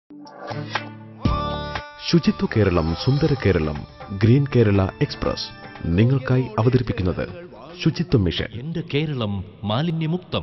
ശുചിത്വ കേരളം സുന്ദര Keralam green Kerala express നിങ്ങൾക്കായി അവതരിപ്പിക്കുന്നത് ശുചിത്വ മിഷൻ എന്റെ കേരളം മാലിന്യമുക്തം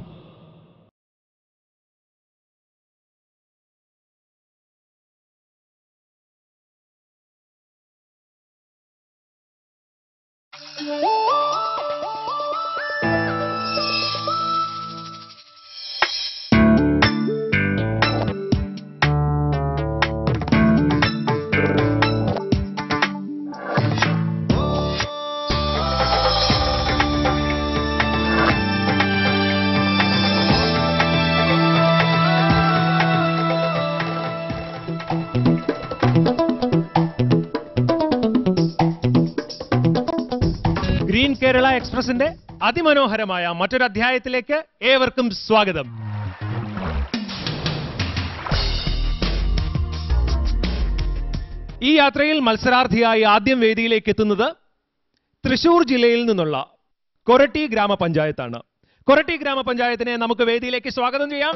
ഗ്രീൻ കേരള എക്സ്പ്രസിന്റെ അതിമനോഹരമായ മറ്റൊരു അധ്യായത്തിലേക്ക് ഏവർക്കും സ്വാഗതം ഈ യാത്രയിൽ മത്സരാർത്ഥിയായി ആദ്യം വേദിയിലേക്ക് എത്തുന്നത് തൃശൂർ ജില്ലയിൽ നിന്നുള്ള കൊരട്ടി ഗ്രാമപഞ്ചായത്താണ് കൊരട്ടി ഗ്രാമപഞ്ചായത്തിനെ നമുക്ക് വേദിയിലേക്ക് സ്വാഗതം ചെയ്യാം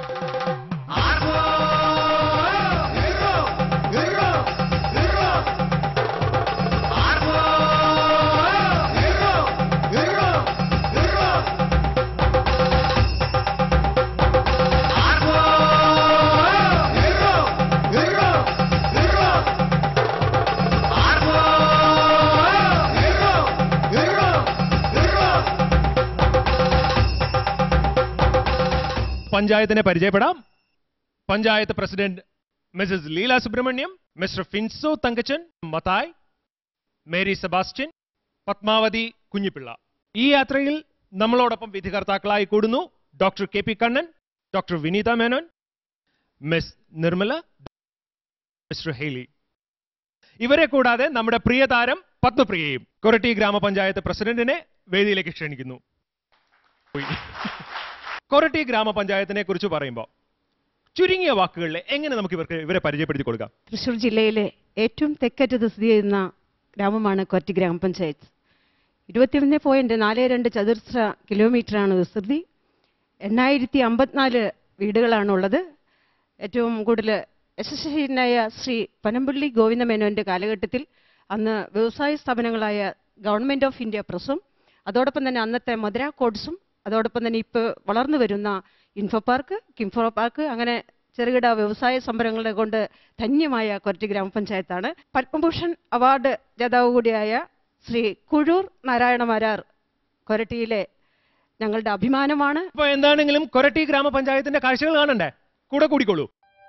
പഞ്ചായത്തിനെ പരിചയപ്പെടാം panchayat president Mrs Leela Subrahmanyam mister Finso Thankachan Mathai Mary Sebastian Padmavathi Kunjippilla ഈ യാത്രയിൽ നമ്മളോടൊപ്പം വിധികർത്താക്കളായി കൂടുന്നു doctor K P Kannan doctor Vineetha Menon miss Nirmala mister Hailey ഇവരെ കൂടാതെ നമ്മുടെ പ്രിയ താരം പത്മപ്രിയയും കൊരട്ടി ഗ്രാമപഞ്ചായത്ത് പ്രസിഡന്റിനെ വേദിയിലേക്ക് ക്ഷണിക്കുന്നു പോയി. കൊരട്ടി ഗ്രാമപഞ്ചായത്തിനെ കുറിച്ച് പറയുമ്പോൾ ചുരുങ്ങിയ വാക്കുകളിൽ എങ്ങനെ നമുക്ക് ഇവർക്ക് ഇവരെ പരിചയപ്പെടുത്തി കൊടുക്കാം തൃശ്ശൂർ ജില്ലയിലെ ഏറ്റവും തെക്കറ്റത്ത് സ്ഥിതി ചെയ്യുന്ന ഗ്രാമമാണ് കൊരട്ടി ഗ്രാമപഞ്ചായത്ത് ഇരുപത്തിയൊന്ന് പോയിന്റ് നാല് രണ്ട് ചതുരശ്ര കിലോമീറ്ററാണ് വിസ്തൃതി എണ്ണായിരത്തി അമ്പത്തിനാല് വീടുകളാണുള്ളത് ഏറ്റവും കൂടുതൽ യശസ്വീനായ ശ്രീ പനമ്പള്ളി ഗോവിന്ദമേനോന്റെ കാലഘട്ടത്തിൽ അന്ന് വ്യവസായ സ്ഥാപനങ്ങളായ ഗവൺമെന്റ് ഓഫ് ഇന്ത്യ പ്രസും അതോടൊപ്പം തന്നെ അന്നത്തെ മധുര കോഡ്സും അതോടൊപ്പം തന്നെ ഇപ്പോൾ വളർന്നു വരുന്ന ഇൻഫോ പാർക്ക് കിംഫോ പാർക്ക് അങ്ങനെ ചെറുകിട വ്യവസായ സംരംഭങ്ങളെ കൊണ്ട് ധന്യമായ കൊരട്ടി ഗ്രാമപഞ്ചായത്താണ് പത്മഭൂഷൺ അവാർഡ് ജേതാവ് കൂടിയായ ശ്രീ കുഴൂർ നാരായണ മാരാർ കൊരട്ടിയിലെ ഞങ്ങളുടെ അഭിമാനമാണ് ഇപ്പൊ എന്താണെങ്കിലും കൊരട്ടി ഗ്രാമപഞ്ചായത്തിന്റെ കാഴ്ചകൾ കാണണ്ടേ കൂടെ കൂടിക്കോളൂ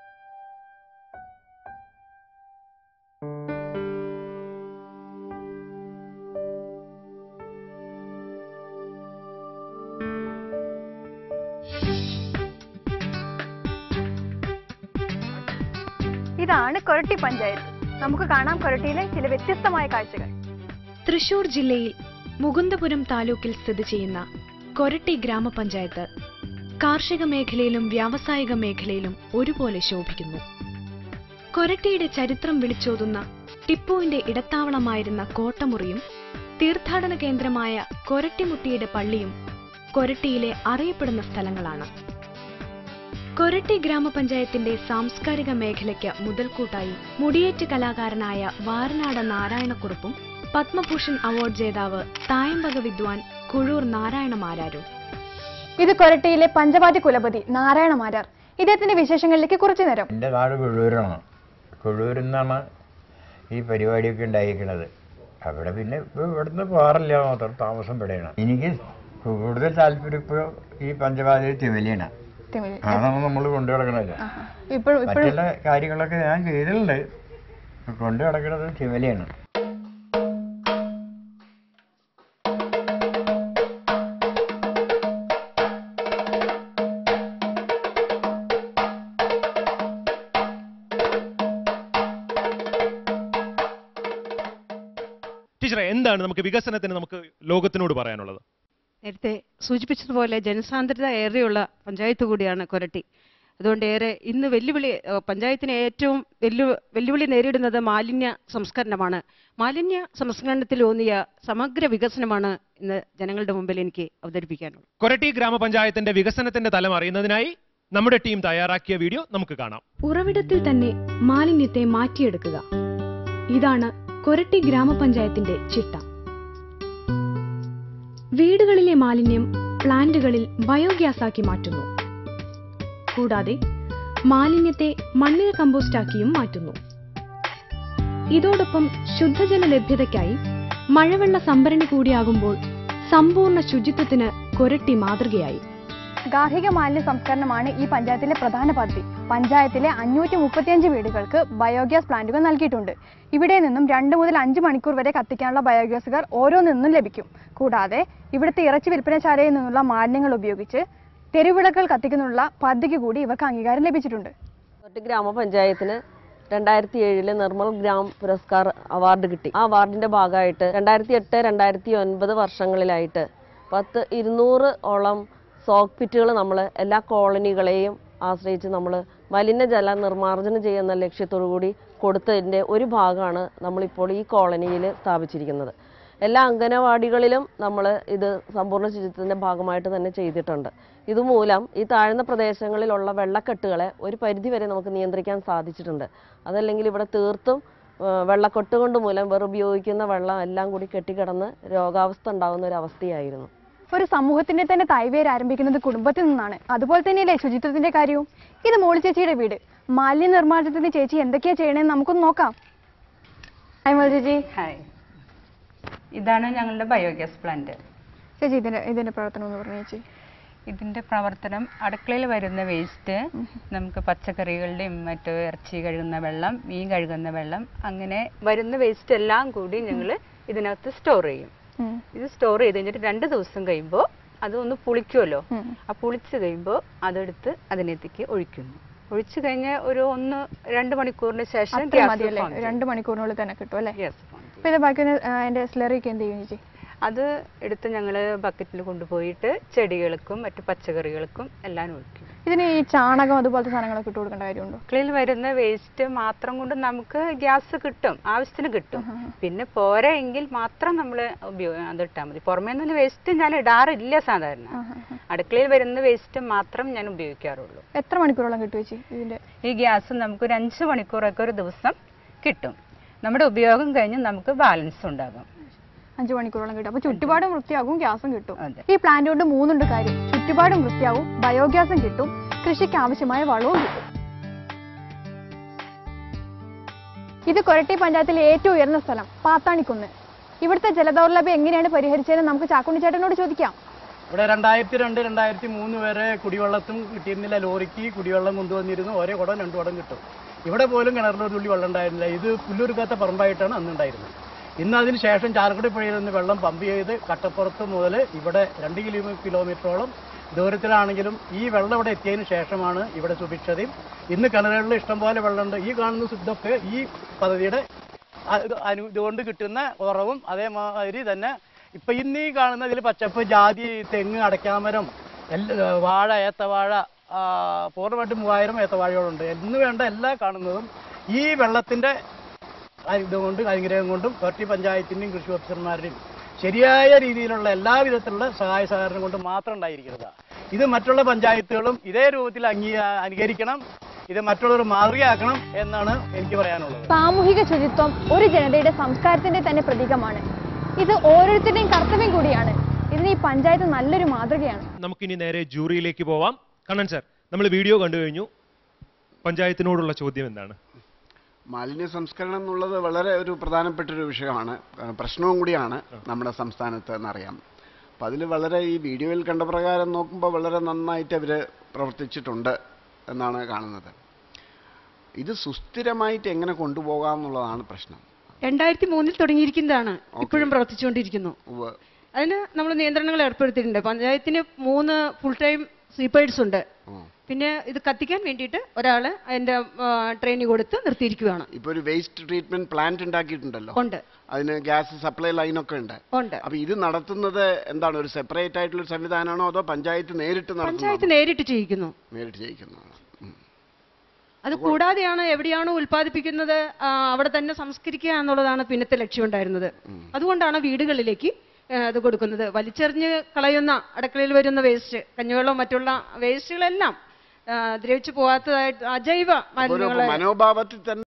ഇതാണ് കൊരട്ടി പഞ്ചായത്ത് നമുക്ക് കാണാം കൊരട്ടിയിലെ ചില വ്യത്യസ്തമായ കാഴ്ചകൾ തൃശൂർ ജില്ലയിൽ മുകുന്ദപുരം താലൂക്കിൽ സ്ഥിതി ചെയ്യുന്ന കൊരട്ടി ഗ്രാമപഞ്ചായത്ത് കാർഷിക മേഖലയിലും വ്യാവസായിക മേഖലയിലും ഒരുപോലെ ശോഭിക്കുന്നു കൊരട്ടിയുടെ ചരിത്രം വിളിച്ചോതുന്ന ടിപ്പുവിന്റെ ഇടത്താവളമായിരുന്ന കോട്ടമുറിയും തീർത്ഥാടന കേന്ദ്രമായ കൊരട്ടിമുട്ടിയുടെ പള്ളിയും കൊരട്ടിയിലെ അറിയപ്പെടുന്ന സ്ഥലങ്ങളാണ് കൊരട്ടി ഗ്രാമപഞ്ചായത്തിന്റെ സാംസ്കാരിക മേഖലയ്ക്ക് മുതൽക്കൂട്ടായി മുടിയേറ്റ് കലാകാരനായ വാരനാട് നാരായണക്കുറുപ്പും പത്മഭൂഷൺ അവാർഡ് ജേതാവ് തായമ്പക വിദ്വാൻ കുഴൂർ നാരായണ മാരാരും ഇത് കൊരട്ടിയിലെ പഞ്ചവാദ്യ കുലപതി നാരായണ മാരാർ ഇദ്ദേഹത്തിന്റെ വിശേഷങ്ങളിലേക്ക് കുറച്ചു നേരം എൻ്റെ നാട് കൊഴൂരാണ് കൊഴൂരിൽ നിന്നാണ് ഈ പരിപാടിയൊക്കെ ഉണ്ടായിരിക്കുന്നത് അവിടെ പിന്നെ ഇപ്പോൾ ഇവിടുന്ന് പോകാറില്ല മാത്രം താമസം ഇവിടെയാണ് എനിക്ക് കൂടുതൽ താല്പര്യം ഇപ്പോൾ ഈ പഞ്ചവാദ്യ തിവലിയാണ് അതാണ് നമ്മൾ കൊണ്ടു കിടക്കണത് ഇപ്പോഴും മറ്റുള്ള കാര്യങ്ങളൊക്കെ ഞാൻ ചെയ്തിട്ടുണ്ട് കൊണ്ടു കിടക്കുന്നത് തിവലിയാണ് ടീച്ചറെ എന്താണ് നമുക്ക് വികസനത്തിന് നമുക്ക് ലോകത്തിനോട് പറയാനുള്ളത് നേരത്തെ സൂചിപ്പിച്ചതുപോലെ ജനസാന്ദ്രത ഏറെയുള്ള പഞ്ചായത്ത് കൂടിയാണ് കൊരട്ടി അതുകൊണ്ട് ഏറെ ഇന്ന് വെല്ലുവിളി ഏഹ് പഞ്ചായത്തിന് ഏറ്റവും വെല്ലു വെല്ലുവിളി നേരിടുന്നത് മാലിന്യ സംസ്കരണമാണ് മാലിന്യ സംസ്കരണത്തിൽ ഊന്നിയ സമഗ്ര വികസനമാണ് ഇന്ന് ജനങ്ങളുടെ മുമ്പിൽ എനിക്ക് അവതരിപ്പിക്കാനുള്ളത് കൊരട്ടി ഗ്രാമപഞ്ചായത്തിന്റെ വികസനത്തിന്റെ തലം അറിയുന്നതിനായി നമ്മുടെ ടീം തയ്യാറാക്കിയ വീഡിയോ നമുക്ക് കാണാം ഉറവിടത്തിൽ തന്നെ മാലിന്യത്തെ മാറ്റിയെടുക്കുക ഇതാണ് കൊരട്ടി ഗ്രാമപഞ്ചായത്തിന്റെ ചിട്ട വീടുകളിലെ മാലിന്യം പ്ലാന്റുകളിൽ ബയോഗ്യാസാക്കി മാറ്റുന്നു കൂടാതെ മാലിന്യത്തെ മണ്ണിര കമ്പോസ്റ്റാക്കിയും മാറ്റുന്നു ഇതോടൊപ്പം ശുദ്ധജല ലഭ്യതയ്ക്കായി മഴവെള്ള സംഭരണി കൂടിയാകുമ്പോൾ സമ്പൂർണ്ണ ശുചിത്വത്തിന് കൊരട്ടി മാതൃകയായി ഗാർഹിക മാലിന്യ സംസ്കരണമാണ് ഈ പഞ്ചായത്തിലെ പ്രധാന പദ്ധതി പഞ്ചായത്തിലെ അഞ്ഞൂറ്റി മുപ്പത്തിയഞ്ച് വീടുകൾക്ക് ബയോഗ്യാസ് പ്ലാന്റുകൾ നൽകിയിട്ടുണ്ട് ഇവിടെ നിന്നും രണ്ട് മുതൽ അഞ്ച് മണിക്കൂർ വരെ കത്തിക്കാനുള്ള ബയോഗ്യാസുകൾ ഓരോന്നിൽ നിന്നും ലഭിക്കും കൂടാതെ ഇവിടുത്തെ ഇറച്ചി വിൽപ്പനശാലയിൽ നിന്നുള്ള മാലിന്യങ്ങൾ ഉപയോഗിച്ച് തെരുവിളകൾ കത്തിക്കുന്നതിനുള്ള പദ്ധതിക്ക് കൂടി ഇവർക്ക് അംഗീകാരം ലഭിച്ചിട്ടുണ്ട് കൊരട്ടി ഗ്രാമപഞ്ചായത്തിന് രണ്ടായിരത്തി ഏഴില് നിർമ്മൽ ഗ്രാം പുരസ്കാർ അവാർഡ് കിട്ടി ആ അവാർഡിന്റെ ഭാഗമായിട്ട് രണ്ടായിരത്തി എട്ട് രണ്ടായിരത്തി ഒൻപത് വർഷങ്ങളിലായിട്ട് പത്ത് ഇരുന്നൂറ് ഓളം സോക്ക് പിറ്റുകൾ നമ്മൾ എല്ലാ കോളനികളെയും ആശ്രയിച്ച് നമ്മൾ മലിനജല നിർമ്മാർജ്ജനം ചെയ്യുന്ന ലക്ഷ്യത്തോടു കൂടി കൊടുത്തതിൻ്റെ ഒരു ഭാഗമാണ് നമ്മളിപ്പോൾ ഈ കോളനിയിൽ സ്ഥാപിച്ചിരിക്കുന്നത് എല്ലാ അംഗനവാടികളിലും നമ്മൾ ഇത് സമ്പൂർണ്ണ ശുചിത്വത്തിൻ്റെ ഭാഗമായിട്ട് തന്നെ ചെയ്തിട്ടുണ്ട് ഇതുമൂലം ഈ താഴ്ന്ന പ്രദേശങ്ങളിലുള്ള വെള്ളക്കെട്ടുകളെ ഒരു പരിധിവരെ നമുക്ക് നിയന്ത്രിക്കാൻ സാധിച്ചിട്ടുണ്ട് അതല്ലെങ്കിൽ ഇവിടെ തീർത്തും ആ, വെള്ളക്കെട്ട് കൊണ്ട് മൂലം വെറും ഉപയോഗിക്കുന്ന വെള്ളം എല്ലാം കൂടി കെട്ടിക്കിടന്ന് രോഗാവസ്ഥ ഉണ്ടാകുന്ന ഒരു അവസ്ഥയായിരുന്നു ഒരു സമൂഹത്തിന്റെ തന്നെ തൈവേര് ആരംഭിക്കുന്നത് കുടുംബത്തിൽ നിന്നാണ് അതുപോലെ തന്നെയല്ലേ ശുചിത്വത്തിന്റെ കാര്യവും ഇത് മോളി ചേച്ചിയുടെ വീട് മാലിന്യ നിർമ്മാർജ്ജനത്തിന് ചേച്ചി എന്തൊക്കെയാ ചെയ്യണേന്ന് നമുക്കൊന്ന് നോക്കാം ഹായ് മോളി ചേച്ചി ഹായ് ഇതാണ് ഞങ്ങളുടെ ബയോഗ്യാസ് പ്ലാന്റ് ചേച്ചി ഇതിന്റെ ഇതിന്റെ പ്രവർത്തനം എന്ന് പറഞ്ഞു ചേച്ചി ഇതിന്റെ പ്രവർത്തനം അടുക്കളയിൽ വരുന്ന വേസ്റ്റ് നമുക്ക് പച്ചക്കറികളുടെയും മറ്റു ഇറച്ചി കഴുകുന്ന വെള്ളം മീൻ കഴുകുന്ന വെള്ളം അങ്ങനെ വരുന്ന വേസ്റ്റ് എല്ലാം കൂടി ഞങ്ങൾ ഇതിനകത്ത് സ്റ്റോർ ചെയ്യും ഉം. ഇത് സ്റ്റോർ ചെയ്ത് കഴിഞ്ഞിട്ട് രണ്ട് ദിവസം കഴിയുമ്പോൾ അതൊന്ന് പുളിക്കുമല്ലോ ഉം. ആ പുളിച്ച് കഴിയുമ്പോൾ അതെടുത്ത് അതിനകത്തേക്ക് ഒഴിക്കുന്നു ഒഴിച്ചു കഴിഞ്ഞ് ഒരു ഒന്ന് രണ്ട് മണിക്കൂറിന് ശേഷം അത്ര gas മതിയല്ലേ on ചെയ്യും. രണ്ട് മണിക്കൂറിനുള്ളിൽ തന്നെ കിട്ടും അല്ലേ Yes, on ചെയ്യും. അപ്പൊ ഇത് ബാക്കി അതിന്റെ സ്ലറിയൊക്കെ എന്ത് ചെയ്യും ചേച്ചി അത് എടുത്ത് ഞങ്ങൾ ബക്കറ്റിൽ കൊണ്ടുപോയിട്ട് ചെടികൾക്കും മറ്റു പച്ചക്കറികൾക്കും എല്ലാം ഒഴിക്കും ഇതിന് ഈ ചാണകം അതുപോലത്തെ സാധനങ്ങളൊക്കെ ഇട്ട് കൊടുക്കേണ്ട കാര്യമുണ്ടോ അടുക്കളയിൽ വരുന്ന വേസ്റ്റ് മാത്രം കൊണ്ട് നമുക്ക് ഗ്യാസ് കിട്ടും ആവശ്യത്തിന് കിട്ടും പിന്നെ പോരാ എങ്കിൽ മാത്രം നമ്മൾ ഉപയോഗം അത് ഇട്ടാൽ മതി പുറമേ നിന്ന് വേസ്റ്റ് ഞാൻ ഇടാറില്ല സാധാരണ അടുക്കളയിൽ വരുന്ന വേസ്റ്റ് മാത്രം ഞാൻ ഉപയോഗിക്കാറുള്ളൂ എത്ര മണിക്കൂറോളം കിട്ടും ചേച്ചി ഇതിന്റെ ഈ ഗ്യാസ് നമുക്ക് ഒരു അഞ്ച് മണിക്കൂറൊക്കെ ഒരു ദിവസം കിട്ടും നമ്മുടെ ഉപയോഗം കഴിഞ്ഞ് നമുക്ക് ബാലൻസ് ഉണ്ടാകും അഞ്ചു മണിക്കൂറോളം കിട്ടും അപ്പൊ ചുറ്റുപാടും വൃത്തിയാകും ഗ്യാസും കിട്ടും അതെ. ഈ പ്ലാന്റ് കൊണ്ട് മൂന്നുണ്ട് കാര്യം ചുറ്റുപാടും വൃത്തിയാവും ബയോഗ്യാസും കിട്ടും കൃഷിക്ക് ആവശ്യമായ വളവും കിട്ടും ഇത് കൊരട്ടി പഞ്ചായത്തിലെ ഏറ്റവും ഉയർന്ന സ്ഥലം പാത്താണിക്കുന്ന് ഇവിടുത്തെ ജലദൗർലഭ്യം എങ്ങനെയാണ് പരിഹരിച്ചതെന്ന് നമുക്ക് ചാക്കുണ്ണി ചേട്ടനോട് ചോദിക്കാം ഇവിടെ രണ്ടായിരത്തി രണ്ട് രണ്ടായിരത്തി മൂന്ന് വരെ കുടിവെള്ളത്തും കിട്ടിയിരുന്നില്ല ലോറിക്ക് കുടിവെള്ളം കൊണ്ടുവന്നിരുന്നു ഓരോ കുടം രണ്ടു കുടം കിട്ടും ഇവിടെ പോലും കിണറിലൊരു തുള്ളി വെള്ളം ഉണ്ടായിരുന്നില്ല ഇത് പുല്ലൊരുക്കാത്ത പറമ്പായിട്ടാണ് അന്ന് ഉണ്ടായിരുന്നത് ഇന്ന് അതിന് ശേഷം ചാലക്കുടി പുഴയിൽ നിന്ന് വെള്ളം പമ്പ് ചെയ്ത് കട്ടപ്പുറത്ത് മുതൽ ഇവിടെ രണ്ട് കിലോ കിലോമീറ്ററോളം ദൂരത്തിലാണെങ്കിലും ഈ വെള്ളം ഇവിടെ എത്തിയതിന് ശേഷമാണ് ഇവിടെ സുഭിക്ഷതയും ഇന്ന് കിണറുകളിൽ ഇഷ്ടംപോലെ വെള്ളമുണ്ട് ഈ കാണുന്ന ഇതൊക്കെ ഈ പദ്ധതിയുടെ അ- ഇത് അനു ഇതുകൊണ്ട് കിട്ടുന്ന ഉറവും അതേമാതിരി തന്നെ ഇപ്പൊ ഇന്ന് ഈ കാണുന്ന ഇതിൽ പച്ചപ്പ് ജാതി തെങ്ങ് അടയ്ക്കാമരം എല്ലാ വാഴ ഏത്തവാഴ ആ, പൂർണ്ണമായിട്ടും മൂവായിരം ഏത്തവാഴകളുണ്ട് എന്ന് വേണ്ട എല്ലാ കാണുന്നതും ഈ വെള്ളത്തിന്റെ ആ ഇതുകൊണ്ട് അനുഗ്രഹം കൊണ്ടും പാർട്ടി പഞ്ചായത്തിന്റെയും കൃഷി ഓഫീസർമാരുടെയും ശരിയായ രീതിയിലുള്ള എല്ലാ വിധത്തിലുള്ള സഹായ സഹകരണം കൊണ്ട് മാത്രം ഉണ്ടായിരിക്കുന്നതാണ് ഇത് മറ്റുള്ള പഞ്ചായത്തുകളും ഇതേ രൂപത്തിൽ അംഗീ അനുകരിക്കണം ഇത് മറ്റുള്ളവർ മാതൃകയാക്കണം എന്നാണ് എനിക്ക് പറയാനുള്ളത് സാമൂഹിക ശുചിത്വം ഒരു ജനതയുടെ സംസ്കാരത്തിന്റെ തന്നെ പ്രതീകമാണ് ഇത് ഓരോരുത്തരുടെയും കർത്തവ്യം കൂടിയാണ് ഇതിന് ഈ പഞ്ചായത്ത് നല്ലൊരു മാതൃകയാണ് നമുക്കിനി നേരെ ജൂറിയിലേക്ക് പോവാം കണ്ണൻ സാർ നമ്മൾ വീഡിയോ കണ്ടു കഴിഞ്ഞു പഞ്ചായത്തിനോടുള്ള ചോദ്യം എന്താണ് മാലിന്യ സംസ്കരണം എന്നുള്ളത് വളരെ ഒരു പ്രധാനപ്പെട്ട ഒരു വിഷയമാണ് ആ, പ്രശ്നവും കൂടിയാണ് നമ്മുടെ സംസ്ഥാനത്ത് എന്നറിയാം അപ്പം അതിൽ വളരെ ഈ വീഡിയോയിൽ കണ്ട പ്രകാരം നോക്കുമ്പോൾ വളരെ നന്നായിട്ട് അവർ പ്രവർത്തിച്ചിട്ടുണ്ട് എന്നാണ് കാണുന്നത് ഇത് സുസ്ഥിരമായിട്ട് എങ്ങനെ കൊണ്ടുപോകാം എന്നുള്ളതാണ് പ്രശ്നം രണ്ടായിരത്തി മൂന്നിൽ തുടങ്ങിയിരിക്കുന്നതാണ് ഇപ്പോഴും പ്രവർത്തിച്ചുകൊണ്ടിരിക്കുന്നു ഉവ്വ്. അതിന് നമ്മൾ നിയന്ത്രണങ്ങൾ ഏർപ്പെടുത്തിയിട്ടുണ്ട് പഞ്ചായത്തിന് മൂന്ന് ഫുൾ ടൈം സ്വീപ്പേഴ്സ് ഉണ്ട് ഉം. പിന്നെ ഇത് കത്തിക്കാൻ വേണ്ടിയിട്ട് ഒരാൾ അതിന്റെ ട്രെയിനിങ് കൊടുത്ത് നിർത്തിയിരിക്കുകയാണ് ഇപ്പൊ ഒരു വേസ്റ്റ് ട്രീറ്റ്മെന്റ് പ്ലാന്റ് ഉണ്ടാക്കിയിട്ടുണ്ടല്ലോ ഉണ്ട് അതിന് ഗ്യാസ് സപ്ലൈ ലൈനൊക്കെ ഉണ്ട് ഉണ്ട് അപ്പൊ ഇത് നടത്തുന്നത് എന്താണ് ഒരു സെപ്പറേറ്റ് ആയിട്ടുള്ള ഒരു സംവിധാനമാണോ അതോ പഞ്ചായത്ത് നേരിട്ട് പഞ്ചായത്ത് നടത്തുന്നതാണോ നേരിട്ട് ചെയ്യിക്കുന്നു നേരിട്ട് ചെയ്യിക്കുന്നതാണ് ഉം. അത് കൂടാതെയാണ് എവിടെയാണോ ഉൽപ്പാദിപ്പിക്കുന്നത് ആ, അവിടെ തന്നെ സംസ്കരിക്കുക എന്നുള്ളതാണ് പിന്നത്തെ ലക്ഷ്യം ഉണ്ടായിരുന്നത് അതുകൊണ്ടാണ് വീടുകളിലേക്ക് ആ, അത് കൊടുക്കുന്നത് വലിച്ചെറിഞ്ഞ് കളയുന്ന അടുക്കളയിൽ വരുന്ന വേസ്റ്റ് കഞ്ഞിവെള്ളം മറ്റുള്ള വേസ്റ്റുകളെല്ലാം ആ, ദ്രവിച്ചു പോകാത്തതായിട്ട് അജൈവ ഒരു മാലിന്യങ്ങളെ മനോഭാവത്തിൽ തന്നെ